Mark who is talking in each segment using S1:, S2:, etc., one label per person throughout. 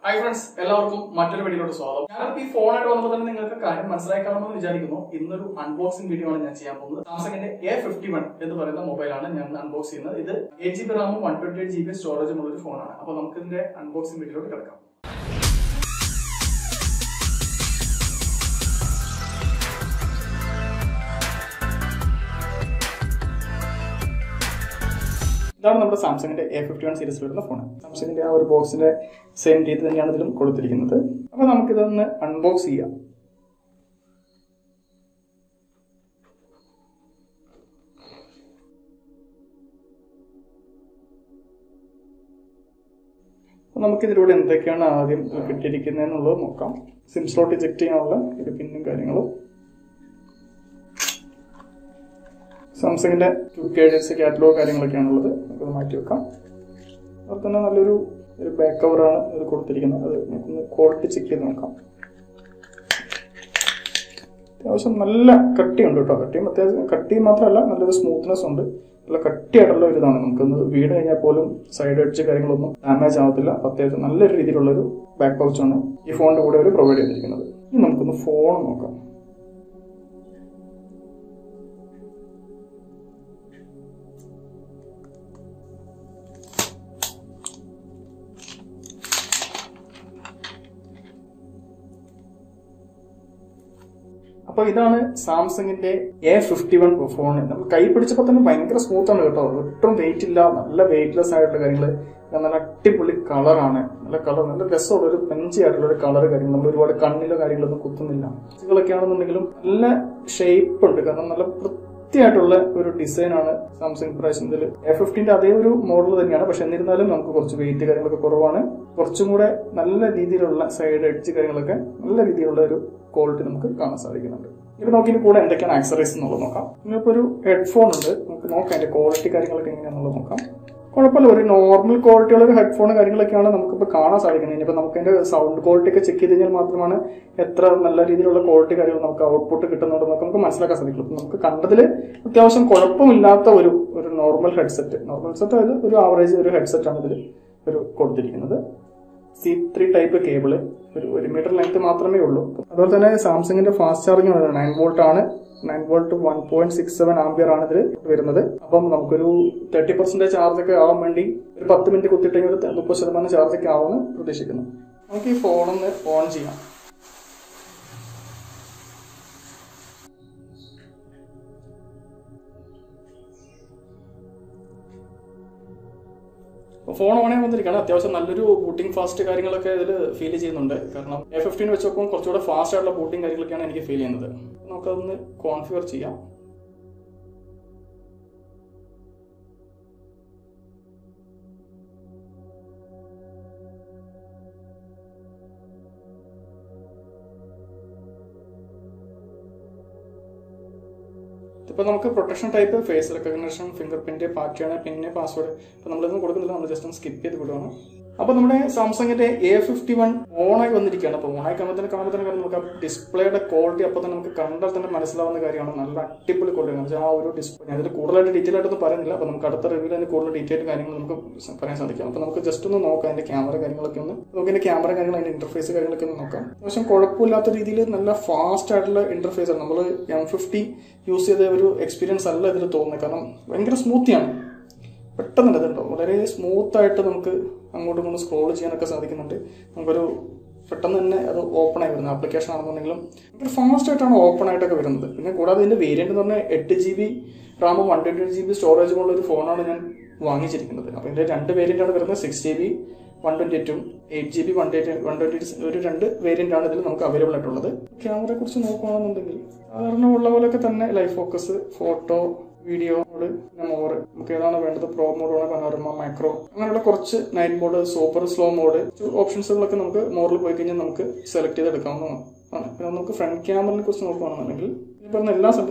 S1: hi friends എല്ലാവർക്കും മറ്റൊരു വീഡിയോയിലോട്ട് സ്വാഗതം ഞാനിപ്പോ ഈ ഫോണായിട്ട് വന്നപ്പോൾ തന്നെ നിങ്ങൾക്ക് കാര്യം മനസ്സിലായി കാണുമെന്ന് വിചാരിക്കുന്നു ഇന്നൊരു അൺബോക്സിംഗ് വീഡിയോ ആണ് ഞാൻ ചെയ്യാൻ പോകുന്നത് സാംസങ്ങിന്റെ എ ഫിഫ്റ്റി വൺ എന്ന് പറയുന്ന മൊബൈലാണ് ഞാൻ അൺബോക്സ് ചെയ്യുന്നത് ഇത് എയ്റ്റ് ജി ബി റാമും one twenty eight G B സ്റ്റോറേജും ഉള്ള ഒരു ഫോണാണ് അപ്പൊ നമുക്ക് ഇതിന്റെ അൺബോക്സിംഗ് വീഡിയോയിലോട്ട് കിടക്കാം ഇതാണ് നമ്മുടെ സാംസങ്ങിന്റെ എ ഫിഫ്റ്റി വൺ സീരീസിൽ വരുന്ന ഫോൺ സാംസങ്ങിന്റെ ആ ഒരു ബോക്സിന്റെ സെയിം രീതി തന്നെയാണ് ഇതിലും കൊടുത്തിരിക്കുന്നത് അപ്പൊ നമുക്കിതൊന്ന് അൺബോക്സ് ചെയ്യാം അപ്പൊ നമുക്കിതിലൂടെ എന്തൊക്കെയാണ് ആദ്യം കിട്ടിയിരിക്കുന്നത് എന്നുള്ളത് നോക്കാം സിം സ്ലോട്ട് ഇജക്ട് ചെയ്യാനുള്ള ഒരു പിന്നും കാര്യങ്ങളും സാംസങ്ങിന്റെ two K D S catalogue കാര്യങ്ങളൊക്കെയാണുള്ളത് നമുക്കത് മാറ്റി വെക്കാം അതുപോലെ തന്നെ നല്ലൊരു ഒരു ബാക്ക് കവറാണ് ഇത് കൊടുത്തിരിക്കുന്നത് അത് നമുക്കൊന്ന് ക്വാളിറ്റി ചെക്ക് ചെയ്ത് നോക്കാം അത്യാവശ്യം നല്ല കട്ടിയുണ്ട് കേട്ടോ കട്ടിയും അത്യാവശ്യം കട്ടി മാത്രമല്ല നല്ലൊരു സ്മൂത്ത്നെസ് ഉണ്ട് നല്ല കട്ടിയായിട്ടുള്ള ഒരു ഇതാണ് നമുക്കൊന്ന് വീട് കഴിഞ്ഞാൽ പോലും സൈഡ് എഡ്ജ് കാര്യങ്ങളൊന്നും ഡാമേജ് ആവത്തില്ല അപ്പൊ അത്യാവശ്യം നല്ലൊരു രീതിയിലുള്ള ഒരു ബാക്ക് പൗച്ചാണ് ഈ ഫോണിന്റെ കൂടെ അവർ പ്രൊവൈഡ് ചെയ്തിരിക്കുന്നത് ഇനി നമുക്കൊന്ന് ഫോൺ നോക്കാം അപ്പൊ ഇതാണ് സാംസങ്ങിന്റെ എ ഫിഫ്റ്റി വൺ ഫോൺ നമ്മൾ കൈ പിടിച്ചപ്പോൾ തന്നെ ഭയങ്കര സ്മൂത്ത് ആണ് കേട്ടോ ഒട്ടും വെയിറ്റ് ഇല്ല നല്ല വെയിറ്റ്ലെസ് ആയിട്ടുള്ള കാര്യങ്ങൾ നല്ല അടിപൊളി കളറാണ് നല്ല കളർ നല്ല രസമുള്ള ഒരു പെഞ്ചി ആയിട്ടുള്ള ഒരു കളർ കാര്യങ്ങൾ നമ്മൾ ഒരുപാട് കണ്ണിലോ കാര്യങ്ങളൊന്നും കുത്തുന്നില്ല ഇതൊക്കെ ആണെന്നുണ്ടെങ്കിലും നല്ല ഷേപ്പ് ഉണ്ട് കാരണം നല്ല വൃത്തിയായിട്ടുള്ള ഒരു ഡിസൈൻ ആണ് സാംസങ് പ്രാവശ്യം ഇതിൽ എ ഫിഫ്റ്റീന്റെ അതേ ഒരു മോഡൽ തന്നെയാണ് പക്ഷെ എന്നിരുന്നാലും നമുക്ക് കുറച്ച് വെയിറ്റ് കാര്യങ്ങളൊക്കെ കുറവാണ് കുറച്ചും കൂടെ നല്ല രീതിയിലുള്ള സൈഡ് എഡ്ജ് കാര്യങ്ങളൊക്കെ നല്ല രീതിയിലുള്ള ഒരു ക്വാളിറ്റി നമുക്ക് കാണാൻ സാധിക്കുന്നുണ്ട് ഇത് നോക്കിയിട്ട് കൂടെ എന്തൊക്കെയാണ് ആക്സറീസ് എന്നുള്ളത് നോക്കാം ഇന്നിപ്പോ ഒരു ഹെഡ്ഫോൺ ഉണ്ട് നമുക്ക് നോക്കാം അതിന്റെ ക്വാളിറ്റി കാര്യങ്ങളൊക്കെ എങ്ങനെയാണെന്നുള്ളത് നോക്കാം കുഴപ്പമില്ല ഒരു നോർമൽ ക്വാളിറ്റിയുള്ള ഒരു ഹെഡ്ഫോൺ കാര്യങ്ങളൊക്കെയാണ് നമുക്കിപ്പോൾ കാണാൻ സാധിക്കുന്നത് ഇനിയിപ്പോൾ നമുക്ക് അതിന്റെ സൗണ്ട് ക്വാളിറ്റി ഒക്കെ ചെക്ക് ചെയ്ത് കഴിഞ്ഞാൽ മാത്രമാണ് എത്ര നല്ല രീതിയിലുള്ള ക്വാളിറ്റി കാര്യങ്ങൾ നമുക്ക് ഔട്ട്പുട്ട് കിട്ടുന്നുണ്ടെന്നൊക്കെ നമുക്ക് മനസ്സിലാക്കാൻ സാധിക്കുള്ളൂ ഇപ്പം നമുക്ക് കണ്ടതിൽ അത്യാവശ്യം കുഴപ്പമില്ലാത്ത ഒരു ഒരു നോർമൽ ഹെഡ്സെറ്റ് നോർമൽ സെറ്റ് അതായത് ഒരു ആവറേജ് ഒരു ഹെഡ്സെറ്റ് ആണ് ഇതിൽ ഒരു കൊടുത്തിരിക്കുന്നത് സി ത്രീ ടൈപ്പ് കേബിള് ഒരു ഒരു മീറ്റർ ലെങ്ത് മാത്രമേ ഉള്ളൂ അതുപോലെ തന്നെ സാംസങ്ങിന്റെ ഫാസ്റ്റ് ചാർജിങ് നയൻ വോൾട്ട് ആണ് nine volt one point six seven ampere ആണ് ഇതിൽ വരുന്നത് അപ്പം നമുക്കൊരു തേർട്ടി പെർസെന്റേജ് ചാർജ് ഒക്കെ ആവാൻ വേണ്ടി ഒരു പത്ത് മിനിറ്റ് കുത്തിയിട്ടെങ്കിൽ ഒരു മുപ്പത് ശതമാനം ചാർജ് ഒക്കെ ആവുമെന്ന് പ്രതീക്ഷിക്കുന്നു നമുക്ക് ഈ ഫോണൊന്ന് ഓൺ ചെയ്യാം ഫോൺ ഓണേ വന്നിരിക്കുകയാണ് അത്യാവശ്യം നല്ലൊരു ബൂട്ടിംഗ് ഫാസ്റ്റ് കാര്യങ്ങളൊക്കെ ഇതിൽ ഫീൽ ചെയ്യുന്നുണ്ട് കാരണം എ ഫിഫ്റ്റീൻ വെച്ച് നോക്കുമ്പോൾ കുറച്ചുകൂടെ ഫാസ്റ്റ് ആയിട്ടുള്ള ബൂട്ടിംഗ് കാര്യങ്ങളൊക്കെയാണ് എനിക്ക് ഫീൽ ചെയ്യുന്നത് നമുക്കതൊന്ന് കോൺഫിഗർ ചെയ്യാം ഇപ്പൊ നമുക്ക് protection type face recognition fingerprint pattern പിന്നെ പാസ്വേഡ് ഇപ്പൊ നമ്മളിതൊന്നും കൊടുക്കുന്നില്ല നമ്മൾ ജസ്റ്റ് ഒന്ന് സ്കിപ്പ് ചെയ്ത് വിടുകയാണ് അപ്പൊ നമ്മുടെ സാംസങ്ങിന്റെ എ ഫിഫ്റ്റി വൺ ഓണായി വന്നിരിക്കുകയാണ് അപ്പൊ ഓണായി കാണുമ്പോൾ തന്നെ കാണുമ്പോൾ തന്നെ നമുക്ക് ആ ഡിസ്പ്ലേയുടെ ക്വാളിറ്റി അപ്പൊ തന്നെ നമുക്ക് കണ്ടാൽ തന്നെ മനസ്സിലാവുന്ന കാര്യമാണ് നല്ല അടിപൊളി ക്വാളിറ്റി എന്ന് വെച്ചാൽ ആ ഒരു ഡിസ്പ്ലേ ഞാൻ ഇതിൽ കൂടുതലായിട്ട് ഡീറ്റെയിൽ ആയിട്ടൊന്നും പറയുന്നില്ല അപ്പൊ നമുക്ക് അടുത്ത റിവ്യൂവിൽ അതിന് കൂടുതൽ ഡീറ്റെയിൽ കാര്യങ്ങൾ നമുക്ക് പറയാൻ സാധിക്കും അപ്പൊ നമുക്ക് ജസ്റ്റ് ഒന്ന് നോക്കാം അതിന്റെ ക്യാമറ കാര്യങ്ങളൊക്കെ ഒന്ന് നമുക്ക് അതിന്റെ ക്യാമറ കാര്യങ്ങൾ അതിന്റെ ഇന്റർഫേസ് കാര്യങ്ങളൊക്കെ ഒന്ന് നോക്കാം അത്യാവശ്യം കുഴപ്പമില്ലാത്ത രീതിയിൽ നല്ല ഫാസ്റ്റ് ആയിട്ടുള്ള ഇന്റർഫേസ് ആണ് നമ്മൾ എം ഫിഫ്റ്റി യൂസ് ചെയ്ത ഒരു എക്സ്പീരിയൻസ് അല്ല ഇതിൽ തോന്നുന്നത് കാരണം ഭയങ്കര സ്മൂത്തിയാണ് പെട്ടെന്ന് ഇതുണ്ടോ വളരെ സ്മൂത്ത് ആയിട്ട് നമുക്ക് അങ്ങോട്ടും ഇങ്ങോട്ടും സ്ക്രോൾ ചെയ്യാനൊക്കെ സാധിക്കുന്നുണ്ട് നമുക്കൊരു പെട്ടെന്ന് തന്നെ അത് ഓപ്പൺ ആയി വരുന്നത് ആപ്ലിക്കേഷൻ ആണെന്നുണ്ടെങ്കിലും ഭയങ്കര ഫാസ്റ്റ് ആയിട്ടാണ് ഓപ്പൺ ആയിട്ടൊക്കെ വരുന്നത് പിന്നെ കൂടാതെ ഇതിന്റെ വേരിയന്റ് എന്ന് പറഞ്ഞാൽ എട്ട് ജി ബി റാമും വൺ ട്വന്റി ജി ബി സ്റ്റോറേജും ഉള്ള ഒരു ഫോണാണ് ഞാൻ വാങ്ങിച്ചിരിക്കുന്നത് അപ്പോൾ ഇതിന്റെ രണ്ട് വേരിയന്റ് ആണ് വരുന്നത് six G B one twenty എയ്റ്റും eight G B one twenty one twenty ഒരു രണ്ട് വേരിയന്റ് ആണ് ഇതിൽ നമുക്ക് അവൈലബിൾ ആയിട്ടുള്ളത് ക്യാമറയെ കുറിച്ച് നോക്കുകയാണെന്നുണ്ടെങ്കിൽ സാധാരണ ഉള്ള പോലെയൊക്കെ തന്നെ live focus photo video mode പിന്നെ മോഡ് നമുക്ക് ഏതാണ് വേണ്ടത് പ്രോ മോഡ് വേണം പനോരമ മൈക്രോ അങ്ങനെയുള്ള കുറച്ച് night mode super slow mode ഓപ്ഷൻസുകളൊക്കെ നമുക്ക് മോഡിൽ പോയി കഴിഞ്ഞാൽ നമുക്ക് സെലക്ട് ചെയ്ത് എടുക്കാവുന്നതാണ് ആണ് പിന്നെ നമുക്ക് ഫ്രണ്ട് ക്യാമറയെ കുറിച്ച് നോക്കുകയാണെന്നുണ്ടെങ്കിൽ ഈ പറഞ്ഞ എല്ലാ സംവിധാനങ്ങളും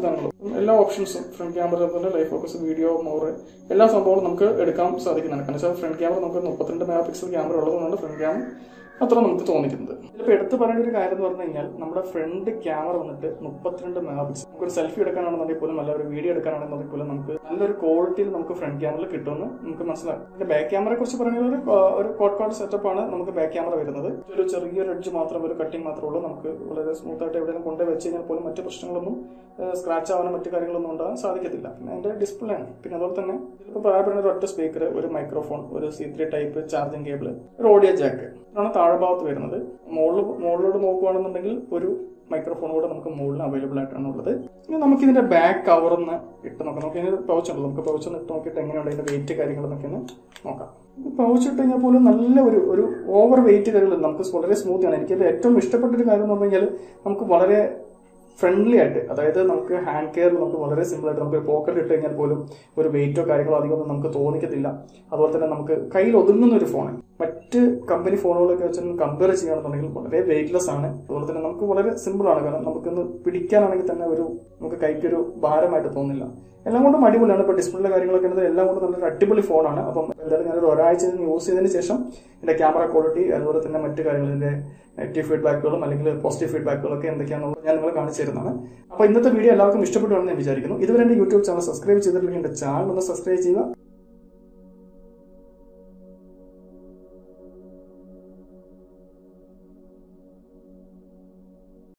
S1: എല്ലാ ഓപ്ഷൻസും ഫ്രണ്ട് ക്യാമറ പോലെ ലൈഫ് ഫോക്കസ് വീഡിയോ മോർ എല്ലാ സംഭവങ്ങളും നമുക്ക് എടുക്കാൻ സാധിക്കുന്നതാണ് കാരണം വെച്ചാൽ ഫ്രണ്ട് ക്യാമറ നമുക്ക് മുപ്പത്തിരണ്ട് മെഗാ പിക്സൽ ക്യാമറ ഉള്ളതുകൊണ്ടാണ് ഫ്രണ്ട് ക്യാമറ അത്ര നമുക്ക് തോന്നിക്കുന്നത് ഇതിലിപ്പോൾ എടുത്തു പറയേണ്ട ഒരു കാര്യം എന്ന് പറഞ്ഞു കഴിഞ്ഞാൽ നമ്മുടെ ഫ്രണ്ട് ക്യാമറ വന്നിട്ട് മുപ്പത്തിരണ്ട് മെഗാ പിക്സൽ നമുക്ക് ഒരു സെൽഫി എടുക്കാനാണെന്നുണ്ടെങ്കിൽ പോലും അല്ല ഒരു വീഡിയോ എടുക്കാനാണെന്നുണ്ടെങ്കിൽ പോലും നമുക്ക് നല്ലൊരു ക്വാളിറ്റിയിൽ നമുക്ക് ഫ്രണ്ട് ക്യാമറയിൽ കിട്ടുമെന്ന് നമുക്ക് മനസ്സിലാക്കും ഇതിന്റെ ബാക്ക് ക്യാമറയെ കുറിച്ച് പറഞ്ഞാൽ ഒരു ആ, ഒരു കോട്ട് കോട്ട് സെറ്റപ്പ് ആണ് നമുക്ക് ബാക്ക് ക്യാമറ വരുന്നത് ഒരു ചെറിയൊരു എഡ്ജ് മാത്രം ഒരു കട്ടിങ് മാത്രമേ ഉള്ളൂ നമുക്ക് വളരെ സ്മൂത്ത് ആയിട്ട് എവിടെയെങ്കിലും കൊണ്ടുപോയി വെച്ച് കഴിഞ്ഞാൽ പോലും മറ്റു പ്രശ്നങ്ങളൊന്നും സ്ക്രാച്ച് ആവാനോ മറ്റു കാര്യങ്ങളൊന്നും ഉണ്ടാകാൻ സാധിക്കത്തില്ല പിന്നെ അതിന്റെ ഡിസ്പ്ലേ ആണ് പിന്നെ അതുപോലെ തന്നെ ഇതിലിപ്പോൾ പറയപ്പെടുന്ന ഒരു ഒറ്റ സ്പീക്കർ ഒരു മൈക്രോഫോൺ ഒരു C three type charging cable ഒരു ഓഡിയോ ജാക്ക് ഇതാണ് താഴെ ഭാഗത്ത് വരുന്നത് മുകളിൽ മുകളിലോട്ട് നോക്കുകയാണെന്നുണ്ടെങ്കിൽ ഒരു മൈക്രോഫോൺ കൂടെ നമുക്ക് മുകളിൽ അവൈലബിൾ ആയിട്ടാണ് ഉള്ളത് ഇനി നമുക്ക് ഇതിന്റെ ബാക്ക് കവർന്ന് ഇട്ട് നോക്കാം നമുക്ക് ഇതിന് പൗച്ച് ഉണ്ട് നമുക്ക് പൗച്ച് ഒന്ന് ഇട്ട് നോക്കിയിട്ട് എങ്ങനെയുണ്ട് ഇതിന്റെ വെയിറ്റ് കാര്യങ്ങളൊക്കെ ഒന്ന് നോക്കാം പൗച്ച് ഇട്ട് കഴിഞ്ഞാൽ പോലും നല്ല ഒരു ഒരു ഓവർ വെയിറ്റ് കാര്യങ്ങൾ നമുക്ക് വളരെ സ്മൂത്ത് ആണ് എനിക്കത് ഏറ്റവും ഇഷ്ടപ്പെട്ട ഒരു കാര്യം എന്ന് പറഞ്ഞു കഴിഞ്ഞാൽ നമുക്ക് വളരെ ഫ്രണ്ട്ലി ആയിട്ട് അതായത് നമുക്ക് ഹാൻഡ് കെയർ നമുക്ക് വളരെ സിമ്പിൾ ആയിട്ട് നമുക്ക് പോക്കറ്റ് ഇട്ട് കഴിഞ്ഞാൽ പോലും ഒരു വെയിറ്റോ കാര്യങ്ങളോ അധികം ഒന്നും നമുക്ക് തോന്നിക്കത്തില്ല അതുപോലെ തന്നെ നമുക്ക് കയ്യിൽ ഒതുങ്ങുന്ന ഒരു ഫോൺ മറ്റ് കമ്പനി ഫോണുകളൊക്കെ വെച്ച് കമ്പയർ ചെയ്യുകയാണെന്നുണ്ടെങ്കിൽ വളരെ വെയിറ്റ്ലെസ് ആണ് അതുപോലെ തന്നെ നമുക്ക് വളരെ സിമ്പിൾ ആണ് കാരണം നമുക്കൊന്ന് പിടിക്കാനാണെങ്കിൽ തന്നെ ഒരു നമുക്ക് കൈക്കൊരു ഭാരമായിട്ട് തോന്നില്ല എല്ലാം കൊണ്ടും അടിപൊളിയാണ് ഇപ്പൊ ഡിസ്പ്ലേ കാര്യങ്ങളൊക്കെ ഉള്ളത് എല്ലാം കൊണ്ടും നല്ലൊരു അടിപൊളി ഫോണാണ് അപ്പം എന്തായാലും ഞാനൊരു ഒരാഴ്ച യൂസ് ചെയ്തതിന് ശേഷം ഇതിന്റെ ക്യാമറ ക്വാളിറ്റി അതുപോലെ തന്നെ മറ്റു കാര്യങ്ങൾ ഇതിന്റെ നെഗറ്റീവ് ഫീഡ്ബാക്കുകളും അല്ലെങ്കിൽ പോസിറ്റീവ് ഫീഡ്ബാക്കുകളും ഒക്കെ എന്തൊക്കെയാണെന്നുള്ളത് ഞാൻ നിങ്ങളെ കാണിച്ചു തരുന്നതാണ് അപ്പോൾ ഇന്നത്തെ വീഡിയോ എല്ലാവർക്കും ഇഷ്ടപ്പെട്ടുണ്ടെന്ന് ഞാൻ വിചാരിക്കുന്നു ഇതുവരെ എന്റെ യൂട്യൂബ് ചാനൽ സബ്സ്ക്രൈബ് ചെയ്തിട്ടുണ്ടെങ്കിൽ എന്റെ ചാനൽ ഒന്ന് സബ്സ്ക്രൈബ് ചെയ്യുക